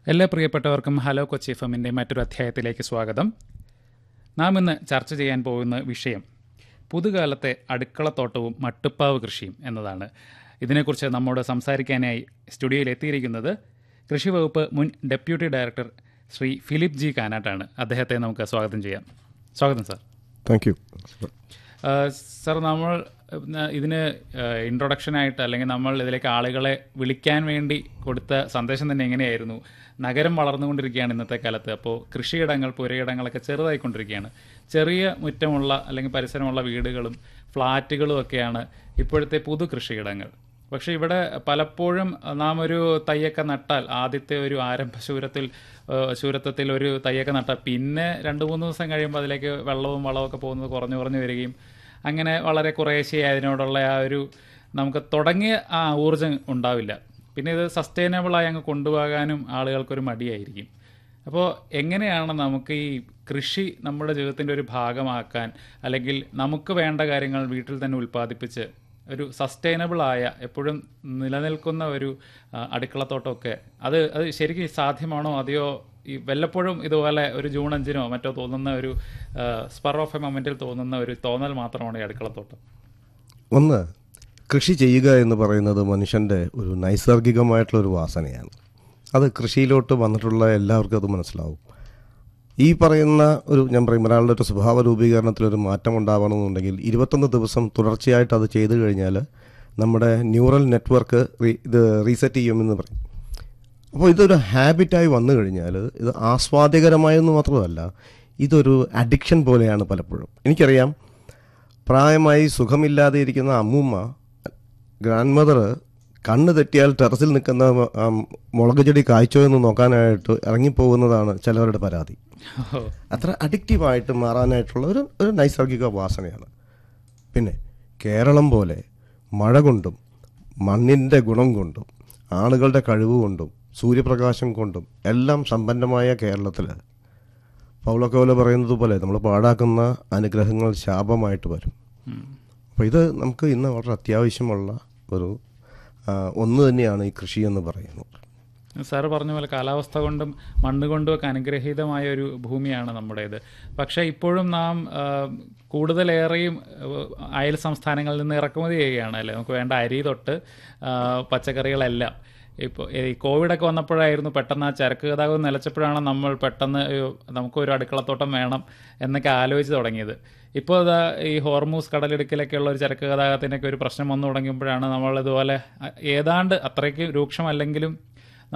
എല്ലാ പ്രിയപ്പെട്ടവർക്കും hello Kochi F എമ്മിൻ്റെ മറ്റൊരു അധ്യായത്തിലേക്ക് സ്വാഗതം നാം ഇന്ന് ചർച്ച ചെയ്യാൻ പോകുന്ന വിഷയം പുതുകാലത്തെ അടുക്കളത്തോട്ടവും മട്ടുപ്പാവ് കൃഷിയും എന്നതാണ് ഇതിനെക്കുറിച്ച് നമ്മോട് സംസാരിക്കാനായി സ്റ്റുഡിയോയിൽ എത്തിയിരിക്കുന്നത് കൃഷി വകുപ്പ് മുൻ deputy director Shri Philip G കാനാട്ടാണ് അദ്ദേഹത്തെ നമുക്ക് സ്വാഗതം ചെയ്യാം സ്വാഗതം സാർ താങ്ക് യു സാർ നമ്മൾ ഏഹ്, ഇതിന് ഇൻട്രൊഡക്ഷനായിട്ട് അല്ലെങ്കിൽ നമ്മൾ ഇതിലേക്ക് ആളുകളെ വിളിക്കാൻ വേണ്ടി കൊടുത്ത സന്ദേശം തന്നെ എങ്ങനെയായിരുന്നു നഗരം വളർന്നുകൊണ്ടിരിക്കുകയാണ് ഇന്നത്തെ കാലത്ത് അപ്പോൾ കൃഷിയിടങ്ങൾ പുരയിടങ്ങളൊക്കെ ചെറുതായിക്കൊണ്ടിരിക്കുകയാണ് ചെറിയ മുറ്റമുള്ള അല്ലെങ്കിൽ പരിസരമുള്ള വീടുകളും ഫ്ലാറ്റുകളും ഒക്കെയാണ് ഇപ്പോഴത്തെ പുതു കൃഷിയിടങ്ങൾ പക്ഷേ ഇവിടെ പലപ്പോഴും നാം ഒരു തയ്യൊക്കെ നട്ടാൽ ആദ്യത്തെ ഒരു ആരംഭ ശൂരത്തിൽ ഏഹ്, ശൂരത്വത്തിൽ ഒരു തയ്യൊക്കെ നട്ടാൽ പിന്നെ രണ്ട് മൂന്ന് ദിവസം കഴിയുമ്പോൾ അതിലേക്ക് വെള്ളവും വളമൊക്കെ പോകുന്നത് കുറഞ്ഞു കുറഞ്ഞു വരികയും അങ്ങനെ വളരെ കുറേശ്ശെ അതിനോടുള്ള ആ ഒരു നമുക്ക് തുടങ്ങിയ ആ ഊർജ്ജം ഉണ്ടാവില്ല പിന്നെ ഇത് സസ്റ്റൈനബിളായി അങ്ങ് കൊണ്ടുപോകാനും ആളുകൾക്കൊരു മടിയായിരിക്കും അപ്പോൾ എങ്ങനെയാണ് നമുക്ക് ഈ കൃഷി നമ്മുടെ ജീവിതത്തിൻ്റെ ഒരു ഭാഗമാക്കാൻ അല്ലെങ്കിൽ നമുക്ക് വേണ്ട കാര്യങ്ങൾ വീട്ടിൽ തന്നെ ഉൽപ്പാദിപ്പിച്ച് ഒരു സസ്റ്റൈനബിൾ ആയ എപ്പോഴും നിലനിൽക്കുന്ന ഒരു ആ, അടുക്കളത്തോട്ടമൊക്കെ അത് അത് ശരിക്കും സാധ്യമാണോ അതെയോ ഈ വല്ലപ്പോഴും ഇതുപോലെ ഒരു ജൂൺ അഞ്ചിനോ മറ്റോ തോന്നുന്ന ഒരു സ്പർ ഓഫ് എ മൊമെൻറ്റിൽ തോന്നുന്ന ഒരു തോന്നൽ മാത്രമാണ് ഈ അടുക്കളത്തോട്ടം ഒന്ന് കൃഷി ചെയ്യുക എന്ന് പറയുന്നത് മനുഷ്യൻ്റെ ഒരു നൈസർഗികമായിട്ടുള്ള ഒരു വാസനയാണ് അത് കൃഷിയിലോട്ട് വന്നിട്ടുള്ള എല്ലാവർക്കും അത് മനസ്സിലാവും ഈ പറയുന്ന ഒരു ഞാൻ പറയും ഒരാളുടെ ഒരു സ്വഭാവ രൂപീകരണത്തിലൊരു മാറ്റം ഉണ്ടാവണമെന്നുണ്ടെങ്കിൽ ഇരുപത്തൊന്ന് ദിവസം തുടർച്ചയായിട്ട് അത് ചെയ്തു കഴിഞ്ഞാൽ നമ്മുടെ ന്യൂറൽ നെറ്റ്വർക്ക് റീ ഇത് റീസെറ്റ് ചെയ്യുമെന്ന് പറയും അപ്പോൾ ഇതൊരു ഹാബിറ്റായി വന്നു കഴിഞ്ഞാൽ ഇത് ആസ്വാദ്യകരമായെന്ന് മാത്രമല്ല ഇതൊരു അഡിക്ഷൻ പോലെയാണ് പലപ്പോഴും എനിക്കറിയാം പ്രായമായി സുഖമില്ലാതെ ഇരിക്കുന്ന അമ്മൂമ്മ ഗ്രാൻഡ് മദർ കണ്ണ് തെറ്റിയാൽ ടെറസിൽ നിൽക്കുന്ന ആ, മുളക് ചെടി കായ്ച്ചോ എന്ന് നോക്കാനായിട്ട് ഇറങ്ങിപ്പോകുന്നതാണ് ചിലവരുടെ പരാതി അത്ര അഡിക്റ്റീവായിട്ട് മാറാനായിട്ടുള്ള ഒരു ഒരു നൈസർഗിക വാസനയാണ് പിന്നെ കേരളം പോലെ മഴ കൊണ്ടും മണ്ണിൻ്റെ ഗുണം കൊണ്ടും ആളുകളുടെ കഴിവ് കൊണ്ടും സൂര്യപ്രകാശം കൊണ്ടും എല്ലാം സമ്പന്നമായ കേരളത്തിൽ പൗളക്കോല പറയുന്നത് പോലെ നമ്മൾ പാഴാക്കുന്ന അനുഗ്രഹങ്ങൾ ശാപമായിട്ട് വരും അപ്പോൾ ഇത് നമുക്ക് ഇന്ന് വളരെ അത്യാവശ്യമുള്ള ഒരു ആ, ഒന്ന് തന്നെയാണ് ഈ കൃഷി എന്ന് പറയുന്നത് സാറ് പറഞ്ഞ പോലെ കാലാവസ്ഥ കൊണ്ടും മണ്ണ് കൊണ്ടും ഒക്കെ അനുഗ്രഹീതമായ ഒരു ഭൂമിയാണ് നമ്മുടേത് പക്ഷേ ഇപ്പോഴും നാം ആ, കൂടുതലേറെയും ആ, അയൽ സംസ്ഥാനങ്ങളിൽ നിന്ന് ഇറക്കുമതി ചെയ്യുകയാണ് അല്ലേ നമുക്ക് വേണ്ട അരി തൊട്ട് ആ, പച്ചക്കറികളെല്ലാം ഇപ്പോൾ ഈ കോവിഡൊക്കെ വന്നപ്പോഴായിരുന്നു പെട്ടെന്ന് ആ ചരക്ക് ഗതാഗതം നിലച്ചപ്പോഴാണ് നമ്മൾ പെട്ടെന്ന് അയ്യോ, നമുക്കൊരു അടുക്കളത്തോട്ടം വേണം എന്നൊക്കെ ആലോചിച്ച് തുടങ്ങിയത് ഇപ്പോൾ ഇതാ ഈ ഹോർമൂസ് കടലിടുക്കിലൊക്കെ ഉള്ള ഒരു ചരക്ക് ഗതാഗതത്തിനൊക്കെ ഒരു പ്രശ്നം വന്നു തുടങ്ങിയപ്പോഴാണ് നമ്മൾ ഇതുപോലെ അ- ഏതാണ്ട് അത്രയ്ക്ക് രൂക്ഷമല്ലെങ്കിലും